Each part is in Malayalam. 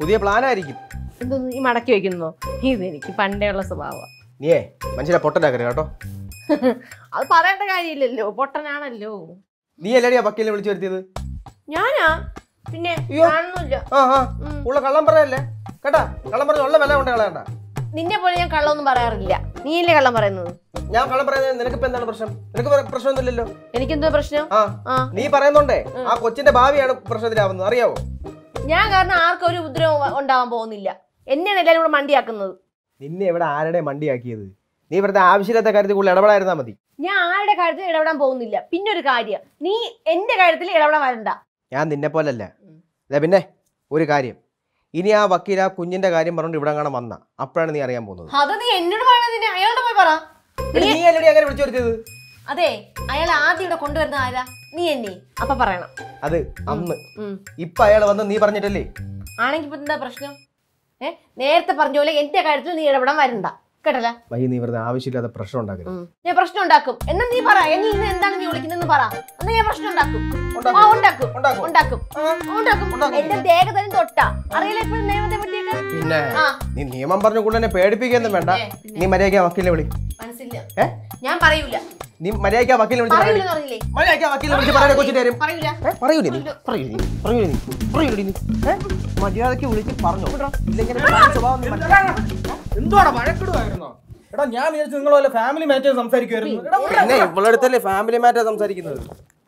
പുതിയ പ്ലാനായിരിക്കും എന്തോന്ന് ഈ മടക്കി വെക്കുന്നോ ഇതെനിക്ക് പണ്ടേ ഉള്ള സ്വഭാവം നീയേ മനുഷ്യനെ പൊട്ടനാക്കരുത് കേട്ടോ അത് പറയേണ്ട കാര്യമില്ലല്ലോ പൊട്ടനാണല്ലോ നീ അല്ലേടി ആ വക്കീലിനെ വിളിച്ചു വരുത്തിയത് ഞാനാ പിന്നെ അയ്യോ. കാണുന്നില്ല ആ ആ ഉള്ള കള്ളം പറയല്ലേ കേട്ടാ കള്ളം പറഞ്ഞ ഉള്ള വില കൊണ്ട് കളയണ്ട നിന്നെ പോലെ ഞാൻ കള്ളമൊന്നും പറയാറില്ല നീയല്ലേ കള്ളം പറയുന്നത് ഞാൻ കള്ളം പറയുന്നത് നിനക്കിപ്പോ എന്താണ് പ്രശ്നം നിനക്ക് പ്ര- പ്രശ്നമൊന്നുമില്ലല്ലോ എനിക്കെന്തോ പ്രശ്നം ആ ആ നീ പറയുന്നുണ്ടേ ആ കൊച്ചിന്റെ ഭാവിയാണ് പ്രശ്നത്തിലാവുന്നത് അറിയാവോ ഞാൻ കാരണം ആർക്കും ഒരു ഉപദ്രവം ഉണ്ടാവാൻ പോകുന്നില്ല എന്നെയാണ് എല്ലാവരും കൂടെ മണ്ടിയാക്കുന്നത് നിന്നെ ഇവിടെ ആരുടെ മണ്ടിയാക്കിയത് നീ ഇവിടുത്തെ ആവശ്യമില്ലാത്ത കാര്യത്തിൽ കൂടുതൽ ഇടപെടായിരുന്നാ മതി ഞാൻ ആരുടെ കാര്യത്തിൽ ഇടപെടാൻ പോകുന്നില്ല പിന്നെ ഒരു കാര്യം നീ എന്റെ കാര്യത്തിൽ ഇടപെടാൻ വരണ്ട ഞാൻ നിന്നെ പോലല്ല ദേ പിന്നെ ഒരു കാര്യം ഇനി ആ വക്കീൽ ആ കുഞ്ഞിന്റെ കാര്യം പറഞ്ഞുകൊണ്ട് ഇവിടെ കാണാൻ വന്ന അപ്പോഴാണ് നീ അറിയാൻ പോകുന്നത് അത് നീ എന്നോട് പറയണതിന് അയാളോട് പോയി പറ എടി, നീ അല്ലടി അങ്ങനെ വിളിച്ചു വരുത്തിയത് അതെ അയാൾ ആദ്യം ഇവിടെ കൊണ്ടുവരുന്ന ആരാ നീ എന്നെ അപ്പൊ പറയണം അത് അന്ന് ഉം. ഇപ്പൊ അയാൾ വന്ന് നീ പറഞ്ഞിട്ടല്ലേ ആണെങ്കി ഇപ്പൊ എന്താ പ്രശ്നം ഏ നേരത്തെ പറഞ്ഞ പോലെ എന്റെ കാര്യത്തിൽ നീ ഇടപെടാൻ വരണ്ട കേട്ടല്ല വൈ നീ വെറുതെ ആവശ്യമില്ലാത്ത പ്രശ്നം ഉണ്ടാക്കരുത് ഞാൻ പ്രശ്നം ഉണ്ടാക്കും എന്നാ നീ പറ എന്നിൽ നിന്ന് എന്താണ് നീ വിളിക്കുന്നതെന്ന് പറ എന്നാ ഞാൻ പ്രശ്നം ഉണ്ടാക്കും ഉണ്ടാക്കും. ആ ഉണ്ടാക്കും ഉണ്ടാക്കും. ഉണ്ടാക്കും ആ. ഉണ്ടാക്കും ഉണ്ടാക്കും. എന്റെ ദേഹ തന്നെ തൊട്ടാ അറിയില്ല എപ്പോഴും നിയമത്തെ പറ്റിയൊക്കെ പിന്നെ ആ നീ നിയമം പറഞ്ഞ കൂടെ എന്നെ പേടിപ്പിക്കൊന്നും വേണ്ട പിന്നെ, നീ മര്യാദയ്ക്ക് ആ വക്കീലിനെ വിളി മനസ്സില്ല ഏ ഞാൻ പറയൂല നീ മര്യാദയ്ക്ക് ആ വക്കീലിനെ വിളിച്ച് പറയടി. പറയൂലെന്ന് പറഞ്ഞില്ലേ മര്യാദയ്ക്ക് ആ വക്കീലിനെ വിളിച്ച് പറയണ കൊച്ചിന്റെ കാര്യം പറയൂല ഏ, പറയൂലേ നീ പറയൂലേ നീ പറയൂലേ നീ പറയൂലേ നീ ഏ? മര്യാദയ്ക്ക് വിളിച്ച് പറഞ്ഞു ഇല്ലെങ്കിൽ സ്വഭാവം നീ മനസ്സിലാക്കണം. എന്തുവാടാ വഴക്കിടുവായിരുന്നോ എടാ ഞാൻ വിചാരിച്ചു നിങ്ങൾ വല്ല ഫാമിലി മാറ്റേഴ്സ് സംസാരിക്കുമായിരുന്നു എടാ, പിന്നെ ഇവളടുത്തല്ലേ ഫാമിലി മാറ്റാ സംസാരിക്കുന്നത്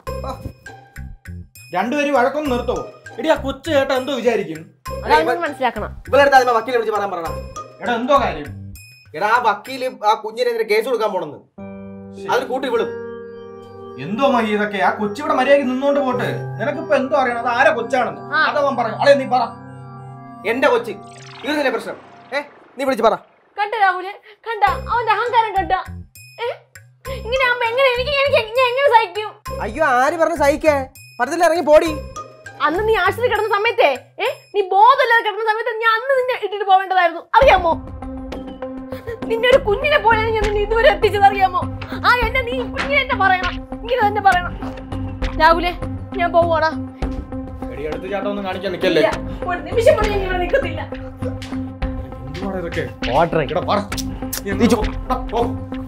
രണ്ടുപേരും വഴക്കൊന്നും നിർത്തോ എടി ആ കൊച്ചു കേട്ടാ എന്തോ വിചാരിക്കും അതൊന്നും മനസ്സിലാക്കണം ഇവളടുത്ത് ആദ്യമേ വക്കീലെ വിളിച്ച് പറയാൻ പറയണം എടാ എന്തോ കാര്യം എടാ ആ വക്കീല് ആ കുഞ്ഞിനെതിരെ കേസ് കൊടുക്കാൻ പോണെന്ന് അതിൽ കൂട്ടി വിളും എന്തോ മതി ഇതൊക്കെ ആ കൊച്ചിവിടെ മര്യാദയ്ക്ക് നിന്നോണ്ട് പോട്ടെ നിനക്കിപ്പോ എന്തോ അറിയണം അത് ആരെ കൊച്ചാണെന്ന് ആ. അതവൻ പറഞ്ഞു അളെ നീ പറ എന്റെ കൊച്ചി തീർന്നില്ലേ പ്രശ്നം ഏ നീ വിളിച്ച് പറ കണ്ട രാഹുല് കണ്ട അവന്റെ അഹങ്കാരം കണ്ട ഏ? ഇങ്ങനെ ആവുമ്പോ എങ്ങനെ എനിക്ക് എനിക്ക് ഞാൻ എങ്ങനെ സഹിക്കും അയ്യോ ആര് പറഞ്ഞ് സഹിക്കേ പറ്റത്തില്ല ഇറങ്ങി പോടി അന്ന് നീ ആശുപത്രി കിടന്ന സമയത്തെ ഏ നീ ബോധമില്ലാതെ കിടന്ന സമയത്ത് ഞാൻ അന്ന് നിന്നെ ഇട്ടിട്ട് പോവേണ്ടതായിരുന്നു അറിയാമോ നിന്നെ ഒരു കുഞ്ഞിനെ പോലെ ഞാൻ നിന്നെ ഇതുവരെ എത്തിച്ചത് അറിയാമോ ആ എന്നെ നീ ഇങ്ങനെ തന്നെ പറയണം ഇങ്ങനെ തന്നെ പറയണം രാഹുലെ ഞാൻ പോവാടാ എടി അടുത്ത് ചാട്ടം ഒന്നും കാണിക്കാൻ നിക്കല്ലേ ഇല്ല, ഒരു നിമിഷം പോലും ഞാൻ ഇവിടെ നിൽക്കത്തില്ല എന്തുവാടാ ഇതൊക്കെ ഓട്ടറേ എടാ പറ നീ എന്താ പോ. എടാ, പോ.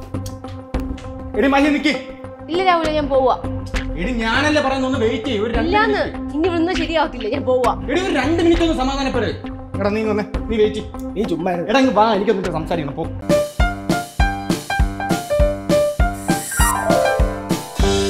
എടി മഞ്ഞ നിക്ക് ഇല്ല രാഹുലെ ഞാൻ പോവാ എടി ഞാനല്ലേ പറയുന്ന ഒന്ന് വെയിറ്റ് ചെയ്യ് ഒരു രണ്ട് ഇല്ലാന്ന് minute. ഇനി ഇവിടുന്ന് ശരിയാവത്തില്ല ഞാൻ പോവാ എടി ഒരു രണ്ട് മിനിറ്റ് ഒന്ന് സമാധാനപ്പെട് എടാ നീ വന്നേ നീ വെയിറ്റ് നീ ചുമ്മാ എടാ ഇങ്ങ് വാ എനിക്കൊന്നിട്ട് സംസാരിക്കണം പോ